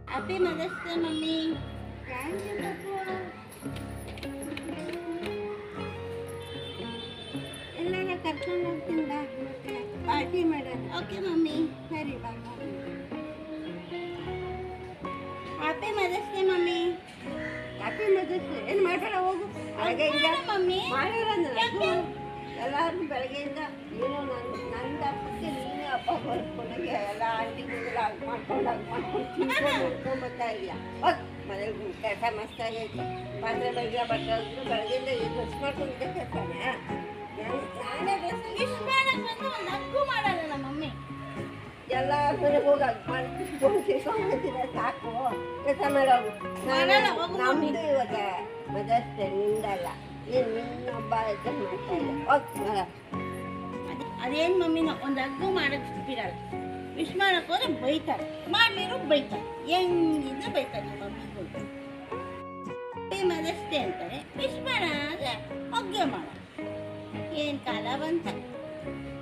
Happy mother's day mummy thank you Pappu ಎಲ್ಲರ ಕರ್ಕೊಂಡು ಹೋಗ್ತೀನಿ ಬಾ ಮತ್ತೆ ಪಾರ್ಟಿ ಮಾಡೋಣ ಓಕೆ ಮಮ್ಮಿ ಸರಿ ಬಾ happy mother's day mummy happy mother's day ಏನು ಮಾಡೋಣ ಹೋಗು ಬೆಳಗ್ಗೆಯಿಂದ ಮಮ್ಮಿ ಮಾಡೋಣ ಎಲ್ಲರೂ ಬೆಳಗ್ಗೆಯಿಂದ ಏನೋ ನನ್ನ ನನ್ನ ಹಬ್ಬಕ್ಕೆ ನೀನೇ ಹಬ್ಬ ಬರ್ಕೊಂಡಾಗೆ ಎಲ್ಲ ಆಂಟಿಗಳೆಲ್ಲ ಹಾಗೆ ಮಾಡ್ಕೊಂಡು ಹಾಗೆ ಮಾಡ್ಕೊಂಡು ತಿನ್ಕೊಂಡು ನೋಡ್ಕೊಂಡು ಬರ್ತಾ ಇದೆಯಾ ಹೋಗ್ ಮನೇಲಿ ಕೆಲಸ ಮಸ್ತಾಗೈತೆ ಪಾತ್ರೆ ಬೆಳಗ್ಗೆ ಬಟ್ಟೆ ಹೋಗಿದ್ರು ಬೆಳಗ್ಗೆಯಿಂದ ಏನು ಮಿಸ್ ಮಾಡ್ಕೊಂಡಿದ್ದೆ ಕೆಲಸನ ನಾನೇ ಡ್ರೆಸ್ ಇಷ್ಟು ಬೇಡ ಬಂದು ಒಂದು ಹಗ್ಗು ಮಾಡೋಣ ಮಮ್ಮಿ ಎಲ್ಲ ಮನೆಗೆ ಹೋಗಿ ಹಾಗೆ ಮಾಡಿ ತಿನ್ಕೊಂಡು ತಿನ್ಕೊಂಡ್ಬಿಡ್ತೀರ ಸಾಕು ಕೆಲಸ ಮಾಡೋದು ಮಾಡಲ್ಲ, ಹೋಗು ಮಮ್ಮಿ. ನಮ್ದು ಇವಾಗ ಮದಷ್ಟೇ ನಿಂದಲ್ಲ ಏನು ನಿನ್ನ ಹಬ್ಬ ಆಯ್ತು ಮಾಡ್ತಾ ಇಲ್ಲ ಹೋಗ್ ಮಾಡ ಅದ್- ಅದೇನ್ ಮಮ್ಮಿನ ಒಂದು ಹಗ್ಗು ಮಾಡಕ್ ಬಿಡಲ್ಲ ವಿಶ್ ಮಾಡಕ್ ಹೋದ್ರೆ ಬೈತಾರೆ ಮಾಡಿರೋ ಬೈತಾರೆ ಹೆಂಗಿಂದ ಬೈತಾರೆ ಮಮ್ಮಿಗಳು ಹ್ಯಾಪಿ ಮದರ್ಸ್ ಡೇ ಅಂತಾರೆ ವಿಶ್ ಮಾಡ ಅಂದ್ರೆ ಹೊಗ್ಗೆ ಮಾಡ ಏನ್ ಕಾಲ ಬಂತ